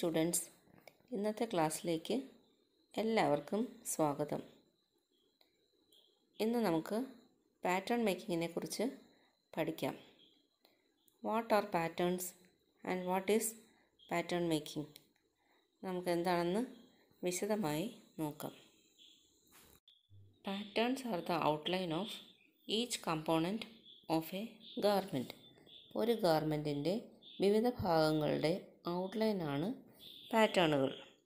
Students ഇന്നത്തെ ക്ലാസ്സിലേക്ക് എല്ലാവർക്കും സ്വാഗതം ഇന്ന് നമുക്ക് പാറ്റേൺ മേക്കിങ്ങിനെ കുറിച്ച് പഠിക്കാം what are patterns and what is pattern making നമുക്ക് എന്താണെന്ന് വിശദമായി നോക്കാം patterns are the outline of each component of a garment ഒരു ഗാർമെൻറ്റിൻ്റെ വിവിധ ഭാഗങ്ങളുടെ ഔട്ട്ലൈനാണ് പാറ്റേണുകൾ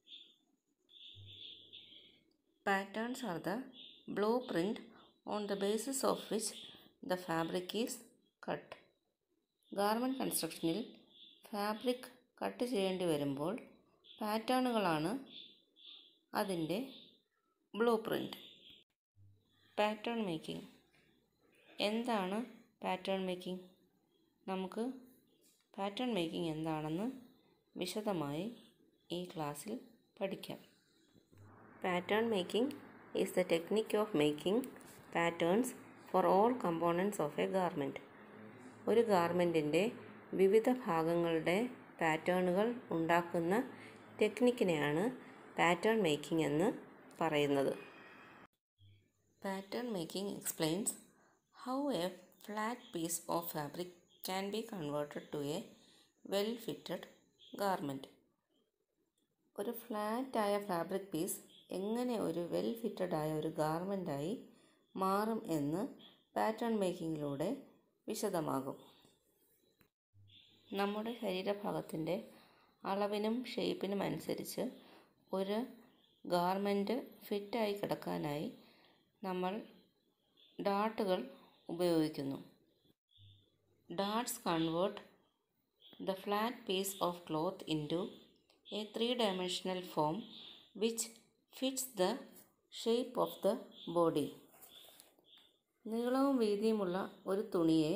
patterns are the blue print on the basis of which the fabric is cut garment കൺസ്ട്രക്ഷനിൽ ഫാബ്രിക് കട്ട് ചെയ്യേണ്ടി വരുമ്പോൾ പാറ്റേണുകളാണ് അതിൻ്റെ ബ്ലൂ പ്രിൻറ്റ് പാറ്റേൺ മേക്കിംഗ് എന്താണ് പാറ്റേൺ മേക്കിംഗ് നമുക്ക് പാറ്റേൺ മേക്കിംഗ് എന്താണെന്ന് വിശദമായി ഈ ക്ലാസ്സിൽ പഠിക്കാം pattern making is the technique of making patterns for all components of a garment ഒരു ഗാർമെൻറ്റിൻ്റെ വിവിധ ഭാഗങ്ങളുടെ പാറ്റേണുകൾ ഉണ്ടാക്കുന്ന ടെക്നിക്കിനെയാണ് പാറ്റേൺ മേക്കിംഗ് എന്ന് പറയുന്നത് pattern making explains how a flat piece of fabric can be converted to a well fitted garment ഒരു ഫ്ലാറ്റായ ഫാബ്രിക് പീസ് എങ്ങനെ ഒരു വെൽ ഫിറ്റഡ് ആയ ഒരു ഗാർമെൻറ്റായി മാറും എന്ന് പാറ്റേൺ മേക്കിങ്ങിലൂടെ വിശദമാകും നമ്മുടെ ശരീരഭാഗത്തിൻ്റെ അളവിനും ഷേപ്പിനും അനുസരിച്ച് ഒരു ഗാർമെൻറ്റ് ഫിറ്റായി കിടക്കാനായി നമ്മൾ ഡാട്ടുകൾ ഉപയോഗിക്കുന്നു darts convert the flat piece of cloth into a three dimensional form which fits the shape of the body നീളവും വീതിയുമുള്ള ഒരു തുണിയെ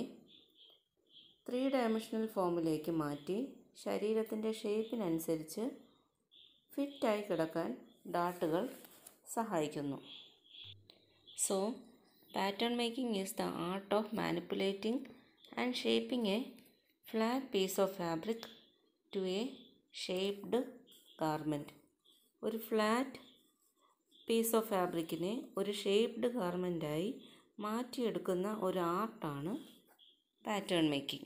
ത്രീ ഡയമെൻഷണൽ ഫോമിലേക്ക് മാറ്റി ശരീരത്തിൻ്റെ ഷേപ്പിനനുസരിച്ച് ഫിറ്റായി കിടക്കാൻ ഡാട്ടുകൾ സഹായിക്കുന്നു so pattern making is the art of manipulating and shaping a flat piece of fabric to a shaped garment ഒരു ഫ്ലാറ്റ് പീസ് ഓഫ് ഫാബ്രിക്കിനെ ഒരു ഷേപ്ഡ് ഗാർമെൻറ്റായി മാറ്റിയെടുക്കുന്ന ഒരു ആർട്ടാണ് pattern making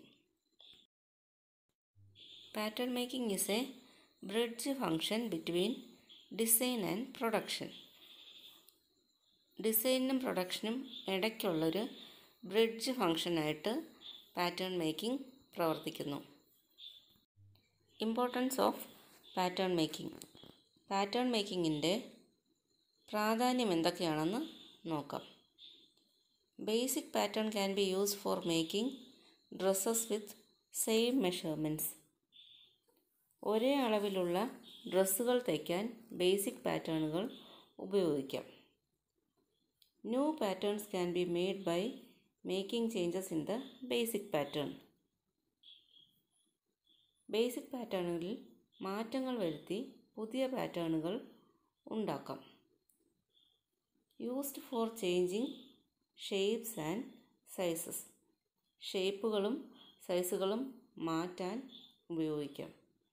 pattern making is a bridge function between design and production ഡിസൈനും പ്രൊഡക്ഷനും ഇടയ്ക്കുള്ളൊരു ബ്രിഡ്ജ് ഫങ്ഷനായിട്ട് പാറ്റേൺ മേക്കിംഗ് പ്രവർത്തിക്കുന്നു importance of pattern making pattern മേക്കിങ്ങിൻ്റെ പ്രാധാന്യം എന്തൊക്കെയാണെന്ന് നോക്കാം basic pattern can be use for making dresses with same measurements ഒരേ അളവിലുള്ള ഡ്രസ്സുകൾ തയ്ക്കാൻ ബേസിക് പാറ്റേണുകൾ ഉപയോഗിക്കാം new patterns can be made by making changes in the basic pattern basic പാറ്റേണുകളിൽ മാറ്റങ്ങൾ വരുത്തി പുതിയ പാറ്റേണുകൾ ഉണ്ടാക്കാം used for changing shapes and sizes ഷേപ്പുകളും സൈസുകളും മാറ്റാൻ ഉപയോഗിക്കാം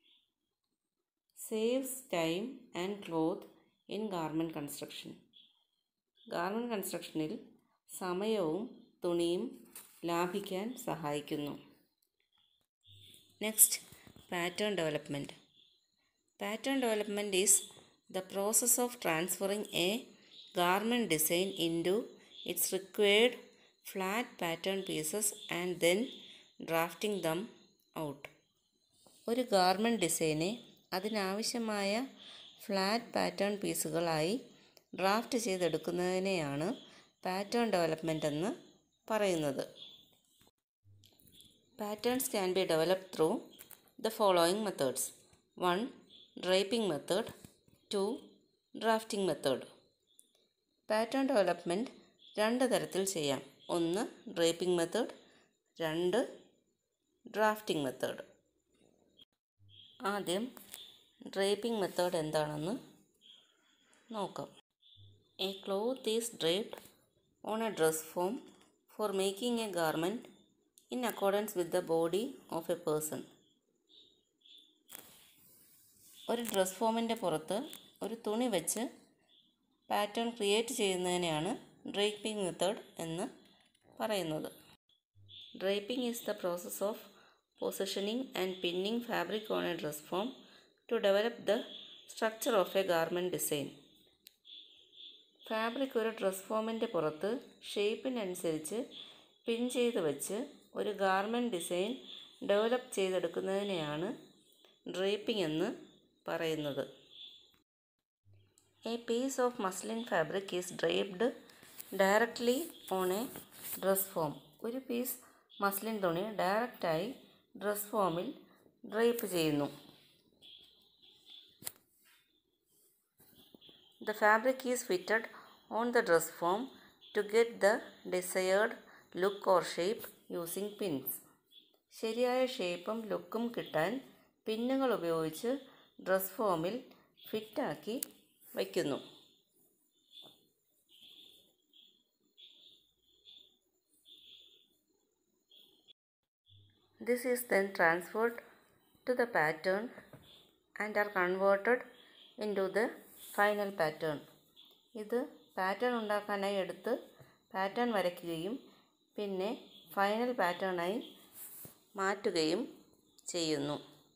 saves time and cloth in garment construction garment കൺസ്ട്രക്ഷനിൽ സമയവും തുണിയും ലാഭിക്കാൻ സഹായിക്കുന്നു next pattern development pattern development is the process of transferring a garment design into its required flat pattern pieces and then drafting them out ഒരു garment ഡിസൈനെ അതിനാവശ്യമായ flat pattern പീസുകളായി draft ചെയ്തെടുക്കുന്നതിനെയാണ് പാറ്റേൺ ഡെവലപ്മെൻ്റ് എന്ന് പറയുന്നത് patterns can be developed through the following methods one draping method two drafting method pattern development രണ്ട് തരത്തിൽ ചെയ്യാം ഒന്ന് ഡ്രൈപ്പിംഗ് മെത്തേഡ് രണ്ട് ഡ്രാഫ്റ്റിംഗ് മെത്തേഡ് ആദ്യം ഡ്രൈപ്പിംഗ് മെത്തേഡ് എന്താണെന്ന് നോക്കാം a cloth is draped on a dress form for making a garment in accordance with the body of a person. ഒരു dress ഫോമിൻ്റെ പുറത്ത് ഒരു തുണി വെച്ച് പാറ്റേൺ ക്രിയേറ്റ് ചെയ്യുന്നതിനെയാണ് ഡ്രേപ്പിംഗ് മെത്തേഡ് എന്ന് പറയുന്നത് draping is the process of positioning and pinning fabric on a dress form to develop the structure of a garment design fabric ഒരു ഡ്രസ് ഫോമിൻ്റെ പുറത്ത് ഷേപ്പിനനുസരിച്ച് പിൻ ചെയ്ത് വെച്ച് ഒരു ഗാർമെൻറ്റ് ഡിസൈൻ ഡെവലപ്പ് ചെയ്തെടുക്കുന്നതിനെയാണ് ഡ്രേപ്പിംഗ് എന്ന് പറയുന്നത് a piece of muslin fabric is draped directly on a dress form ഒരു പീസ് മസ്ലിൻ തുണി ഡയറക്റ്റായി ഡ്രസ് ഫോമിൽ ഡ്രേപ്പ് ചെയ്യുന്നു The fabric is fitted on the dress form to get the desired look or shape using pins. ശരിയായ ഷേപ്പും ലുക്കും കിട്ടാൻ പിന്നുകൾ ഉപയോഗിച്ച് ഡ്രസ് ഫോമിൽ ഫിറ്റാക്കി വയ്ക്കുന്നു This is then transferred to the pattern and are converted into the final pattern ഇത് pattern ഉണ്ടാക്കാനായി എടുത്ത് പാറ്റേൺ വരയ്ക്കുകയും പിന്നെ ഫൈനൽ പാറ്റേണായി മാറ്റുകയും ചെയ്യുന്നു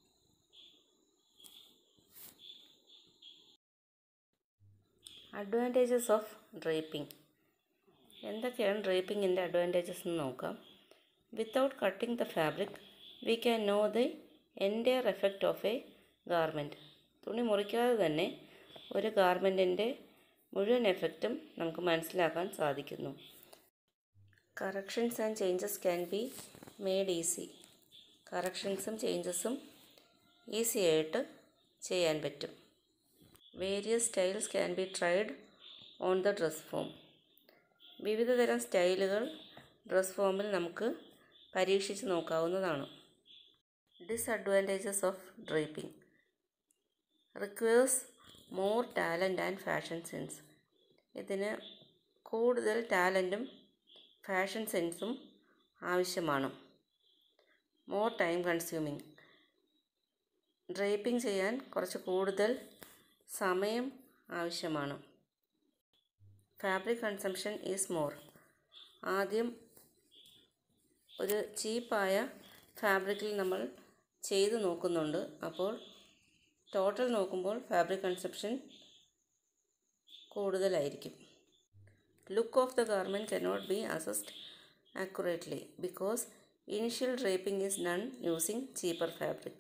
അഡ്വാൻറ്റേജസ് ഓഫ് ഡ്രേപ്പിംഗ് എന്തൊക്കെയാണ് ഡ്രേപ്പിങ്ങിൻ്റെ അഡ്വാൻറ്റേജസ് എന്ന് നോക്കാം without cutting the fabric we can know the entire effect of a garment തുണി മുറിക്കാതെ തന്നെ ഒരു ഗാർമെൻറ്റിൻ്റെ മുഴുവൻ എഫക്റ്റും നമുക്ക് മനസ്സിലാക്കാൻ സാധിക്കുന്നു corrections and changes can be made easy കറക്ഷൻസും ചേഞ്ചസും ഈസി ആയിട്ട് ചെയ്യാൻ പറ്റും various styles can be tried on the dress form വിവിധ തരം സ്റ്റൈലുകൾ ഡ്രസ് ഫോമിൽ നമുക്ക് പരീക്ഷിച്ച് നോക്കാവുന്നതാണ് disadvantages of draping requires more talent and fashion sense ഇതിന് കൂടുതൽ ടാലൻറ്റും ഫാഷൻ സെൻസും ആവശ്യമാണ് മോർ ടൈം കൺസ്യൂമിങ് ഡ്രേപ്പിംഗ് ചെയ്യാൻ കുറച്ച് കൂടുതൽ സമയം ആവശ്യമാണ് ഫാബ്രിക് കൺസംഷൻ ഈസ് മോർ ആദ്യം ഒരു ചീപ്പായ ഫാബ്രിക്കിൽ നമ്മൾ ചെയ്ത് നോക്കുന്നുണ്ട് അപ്പോൾ ടോട്ടൽ നോക്കുമ്പോൾ ഫാബ്രിക് കൺസെപ്ഷൻ കൂടുതലായിരിക്കും look of the garment cannot be assessed accurately because initial draping is done using cheaper fabric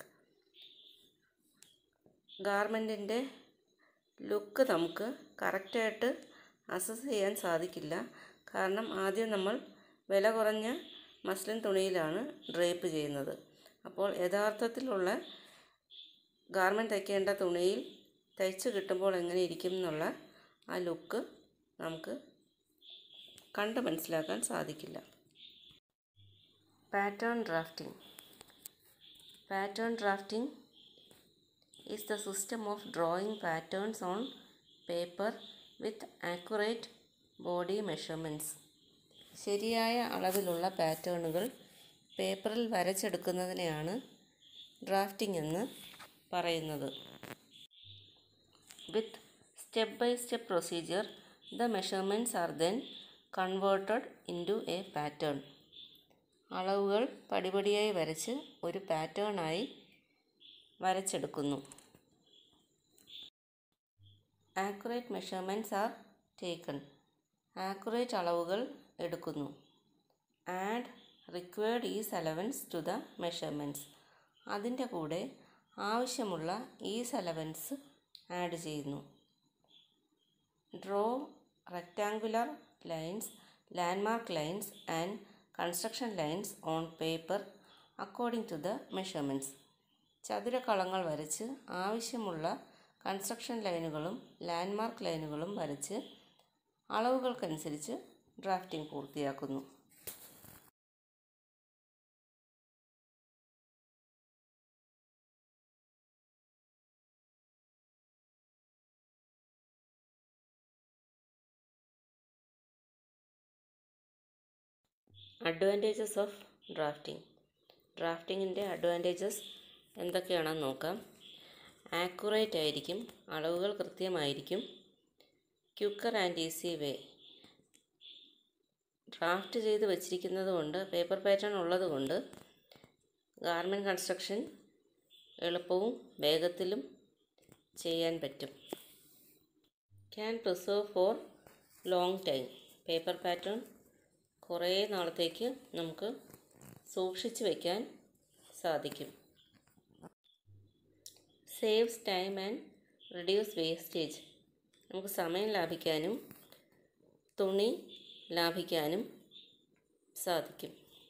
ഗാർമെൻറ്റിൻ്റെ ലുക്ക് നമുക്ക് കറക്റ്റായിട്ട് അസസ് ചെയ്യാൻ സാധിക്കില്ല കാരണം ആദ്യം നമ്മൾ വില കുറഞ്ഞ മസ്ലിൻ തുണിയിലാണ് ഡ്രേപ്പ് ചെയ്യുന്നത് അപ്പോൾ യഥാർത്ഥത്തിലുള്ള ഗാർമെൻറ്റ് തയ്ക്കേണ്ട തുണിയിൽ തയ്ച്ച് കിട്ടുമ്പോൾ എങ്ങനെ ഇരിക്കും എന്നുള്ള ആ ലുക്ക് നമുക്ക് കണ്ട് മനസ്സിലാക്കാൻ സാധിക്കില്ല pattern drafting pattern drafting is the system of drawing patterns on paper with accurate body measurements ശരിയായ അളവിലുള്ള പാറ്റേണുകൾ പേപ്പറിൽ വരച്ചെടുക്കുന്നതിനെയാണ് ഡ്രാഫ്റ്റിംഗ് എന്ന് പറയുന്നത് with step by step procedure the measurements are then converted into a pattern അളവുകൾ പടിപടിയായി വരച്ച് ഒരു പാറ്റേണായി വരച്ചെടുക്കുന്നു accurate measurements are taken accurate അളവുകൾ എടുക്കുന്നു add required ease allowance to the measurements അതിൻ്റെ കൂടെ ആവശ്യമുള്ള ഈസ് അലവൻസ് ആഡ് ചെയ്യുന്നു draw rectangular lines landmark lines and construction lines on paper according to the measurements ചതുരക്കളങ്ങൾ വരച്ച് ആവശ്യമുള്ള കൺസ്ട്രക്ഷൻ ലൈനുകളും ലാൻഡ്മാർക്ക് ലൈനുകളും വരച്ച് അളവുകൾക്കനുസരിച്ച് ഡ്രാഫ്റ്റിംഗ് പൂർത്തിയാക്കുന്നു അഡ്വാൻറ്റേജസ് ഓഫ് ഡ്രാഫ്റ്റിംഗ് ഡ്രാഫ്റ്റിങ്ങിൻ്റെ അഡ്വാൻറ്റേജസ് എന്തൊക്കെയാണെന്ന് നോക്കാം ആക്യുറേറ്റ് ആയിരിക്കും അളവുകൾ കൃത്യമായിരിക്കും quicker and easy way draft ചെയ്ത് വച്ചിരിക്കുന്നത് കൊണ്ട് പേപ്പർ പാറ്റേൺ ഉള്ളത് കൊണ്ട് ഗാർമെൻറ്റ് കൺസ്ട്രക്ഷൻ എളുപ്പവും വേഗത്തിലും ചെയ്യാൻ പറ്റും can preserve for long time paper pattern കുറേ നാളത്തേക്ക് നമുക്ക് സൂക്ഷിച്ച് വയ്ക്കാൻ സാധിക്കും saves time and reduce wastage നമുക്ക് സമയം ലാഭിക്കാനും തുണി ലാഭിക്കാനും സാധിക്കും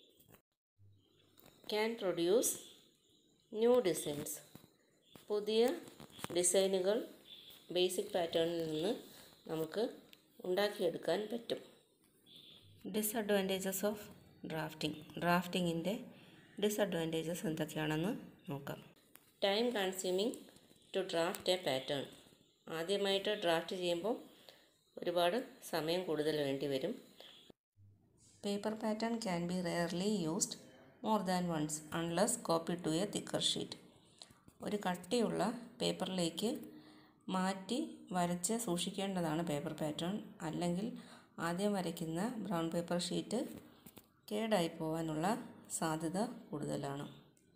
ക്യാൻ പ്രൊഡ്യൂസ് ന്യൂ ഡിസൈൻസ് പുതിയ ഡിസൈനുകൾ ബേസിക് പാറ്റേണിൽ നിന്ന് നമുക്ക് ഉണ്ടാക്കിയെടുക്കാൻ പറ്റും ഡിസഡ്വാൻറ്റേജസ് ഓഫ് ഡ്രാഫ്റ്റിംഗ് ഡ്രാഫ്റ്റിങ്ങിൻ്റെ ഡിസഡ്വാൻറ്റേജസ് എന്തൊക്കെയാണെന്ന് നോക്കാം time consuming to draft a pattern ആദ്യമായിട്ട് ഡ്രാഫ്റ്റ് ചെയ്യുമ്പോൾ ഒരുപാട് സമയം കൂടുതൽ വേണ്ടി വരും paper pattern can be rarely used more than once unless copy to a thicker sheet ഒരു കട്ടിയുള്ള പേപ്പറിലേക്ക് മാറ്റി വരച്ച് സൂക്ഷിക്കേണ്ടതാണ് പേപ്പർ പാറ്റേൺ അല്ലെങ്കിൽ ആദ്യം വരയ്ക്കുന്ന ബ്രൗൺ പേപ്പർ ഷീറ്റ് കേടായി പോകാനുള്ള സാധ്യത കൂടുതലാണ്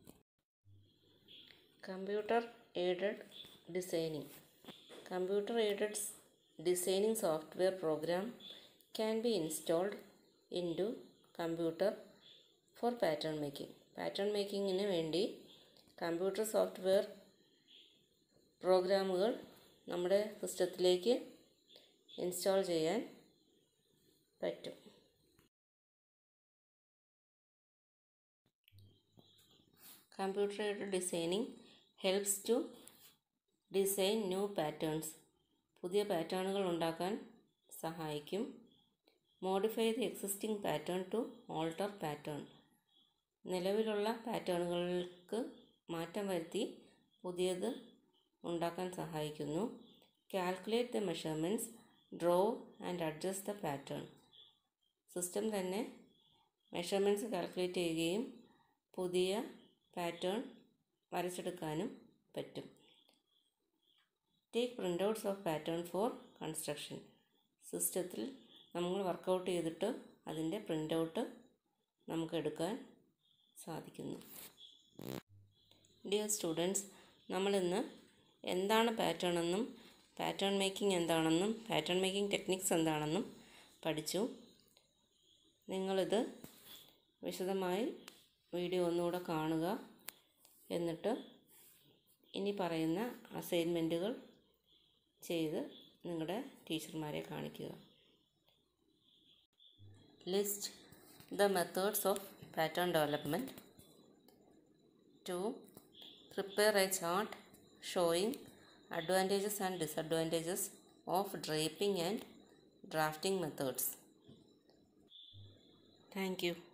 computer aided designing computer aided designing software program can be installed into computer for pattern making pattern മേക്കിങ്ങിന് വേണ്ടി കമ്പ്യൂട്ടർ സോഫ്റ്റ്വെയർ പ്രോഗ്രാമുകൾ നമ്മുടെ സിസ്റ്റത്തിലേക്ക് ഇൻസ്റ്റാൾ ചെയ്യാൻ പറ്റും computer aided designing helps to design new patterns പുതിയ പാറ്റേണുകൾ ഉണ്ടാക്കാൻ സഹായിക്കും modify the existing pattern to alter pattern നിലവിലുള്ള പാറ്റേണുകൾക്ക് മാറ്റം വരുത്തി പുതിയത് ഉണ്ടാക്കാൻ സഹായിക്കുന്നു calculate the measurements draw and adjust the pattern system തന്നെ മെഷർമെൻറ്റ്സ് കാൽക്കുലേറ്റ് ചെയ്യുകയും പുതിയ പാറ്റേൺ വരച്ചെടുക്കാനും പറ്റും take printouts of pattern for construction സിസ്റ്റത്തിൽ നമ്മൾ വർക്കൗട്ട് ചെയ്തിട്ട് അതിൻ്റെ പ്രിൻ്റ് ഔട്ട് നമുക്ക് എടുക്കാൻ സാധിക്കുന്നു ഡിയർ സ്റ്റുഡൻസ് നമ്മളിന്ന് എന്താണ് പാറ്റേൺ എന്നും പാറ്റേൺ മേക്കിംഗ് എന്താണെന്നും പാറ്റേൺ മേക്കിംഗ് ടെക്നിക്സ് എന്താണെന്നും പഠിച്ചു നിങ്ങളിത് വിശദമായി വീഡിയോ ഒന്നുകൂടെ കാണുക എന്നിട്ട് ഇനി പറയുന്ന അസൈൻമെൻറ്റുകൾ ചെയ്ത് നിങ്ങളുടെ ടീച്ചർമാരെ കാണിക്കുക list the methods of pattern development to prepare a chart showing advantages and disadvantages of draping and drafting methods thank U